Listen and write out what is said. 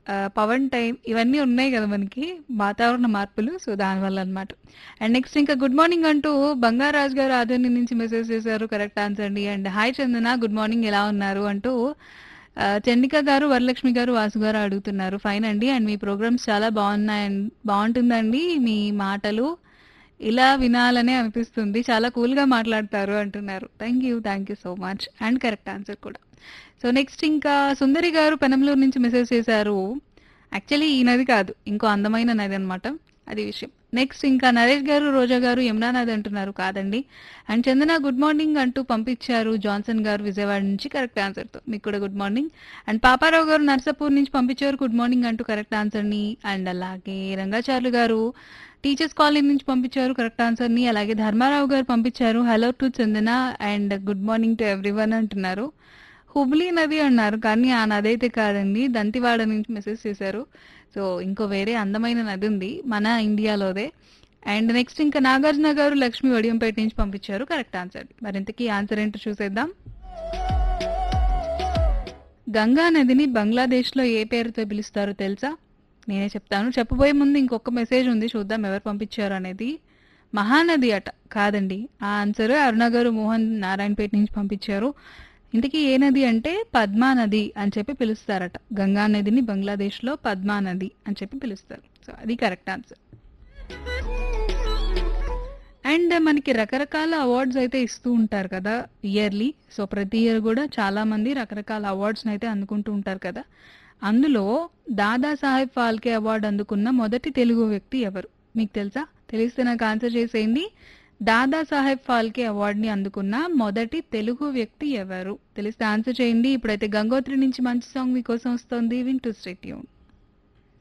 ఆహ్, పవన్ టైం ఇవన్నీ ఉన్నాయి గదా! మనకి వాతావరణ మార్పులు. సో, దానివల్ల అనమాట. అండ్ నెక్స్ట్ ఇంకా గుడ్ మార్నింగ్ అంటూ బంగారాజు గారు ఆదోని నుంచి మెసేజ్ చేశారు. కరెక్ట్ ఆన్సర్ అండి. And hi Chandana good morning ఎలా ఉన్నారు అంటూ ఆహ్, చండిక గారు, వరలక్ష్మి గారు, వాసు గారు అడుగుతున్నారు. ఫైన్ అండి. అండ్ మీ ప్రోగ్రామ్స్ చాలా బాగున్నాయన్ బావుంటుందండి. మీ మాటలు ఇలా వినాలనే అనిపిస్తుంది. చాలా కూల్‌గా మాట్లాడతారు అంటున్నారు. Thank you. Thank you so much. And correct answer కూడా. సో, నెక్స్ట్ ఇంకా సుందరి గారు పెనంలూరు నుంచి మెసేజ్ చేశారు. యాక్చువల్లీ ఈ నది కాదు. ఇంకో అందమైన నది అనమాట. అది విషయం. నెక్స్ట్ ఇంకా నరేష్ గారు, రోజా గారు యమునా నది అంటున్నారు. కాదండి. అండ్ చందన గుడ్ మార్నింగ్ అంటూ పంపించారు. జాన్సన్ గారు విజయవాడ నుంచి కరెక్ట్ ఆన్సర్‌తో. మీకు కూడా గుడ్ మార్నింగ్. అండ్ పాపారావు గారు నర్సాపూర్ నుంచి పంపించారు. గుడ్ మార్నింగ్ అంటూ కరెక్ట్ ఆన్సర్‌ని. అండ్ అలాగే రంగాచార్లు గారు టీచర్స్ కాలనీ నుంచి పంపించారు కరెక్ట్ ఆన్సర్‌ని. అలాగే ధర్మారావు గారు పంపించారు. Hello to Chandana and good morning to everyone అంటున్నారు. హుబ్లీ నది అన్నారు. కానీ ఆ నది అయితే కాదండి. దంతివాడ నుంచి మెసేజ్ చేశారు. సో, ఇంకో వేరే అందమైన నది ఉంది. మన ఇండియాలోదే. అండ్ నెక్స్ట్ ఇంకా నాగార్జున గారు లక్ష్మి వడియంపేట నుంచి పంపించారు కరెక్ట్ ఆన్సర్. మరి ఇంతకీ ఆన్సర్ ఏంటో చూసేద్దాం. గంగా నదిని బంగ్లాదేశ్‌లో ఏ పేరుతో పిలుస్తారో తెలుసా? నేనే చెప్తాను. చెప్పబోయే ముందు ఇంకొక మెసేజ్ ఉంది. చూద్దాం ఎవరు పంపించారు అనేది. మహానది అట. కాదండి. ఆ ఆన్సర్ అరుణ గారు మోహన్ నారాయణపేట నుంచి పంపించారు. ఇంతకీ ఏ నది అంటే పద్మా నది అని చెప్పి పిలుస్తారట. గంగా నదిని బంగ్లాదేశ్‌లో పద్మా నది అని చెప్పి పిలుస్తారు. సో, అది కరెక్ట్ ఆన్సర్. అండ్ మనకి రకరకాల అవార్డ్స్ అయితే ఇస్తూ ఉంటారు కదా! ఇయర్‌లీ. సో, ప్రతి ఇయర్ గూడా చాలామంది రకరకాల అవార్డ్స్‌నైతే అందుకుంటూ ఉంటారు కదా! అందులో దాదాసాహెబ్ ఫాల్కే అవార్డ్ అందుకున్న మొదటి తెలుగు వ్యక్తి ఎవరు? మీకు తెలుసా? తెలిస్తే నాకు ఆన్సర్ చేసేయండి. దాదాసాహెబ్ ఫాల్కే అవార్డ్‌ని అందుకున్న మొదటి తెలుగు వ్యక్తి ఎవరు? తెలిస్తే ఆన్సర్ చేయండి. ఇప్పుడైతే గంగోత్రి నుంచి మంచి సాంగ్ మీకోసం వస్తోంది. వింటూ స్టే ట్యూన్డ్.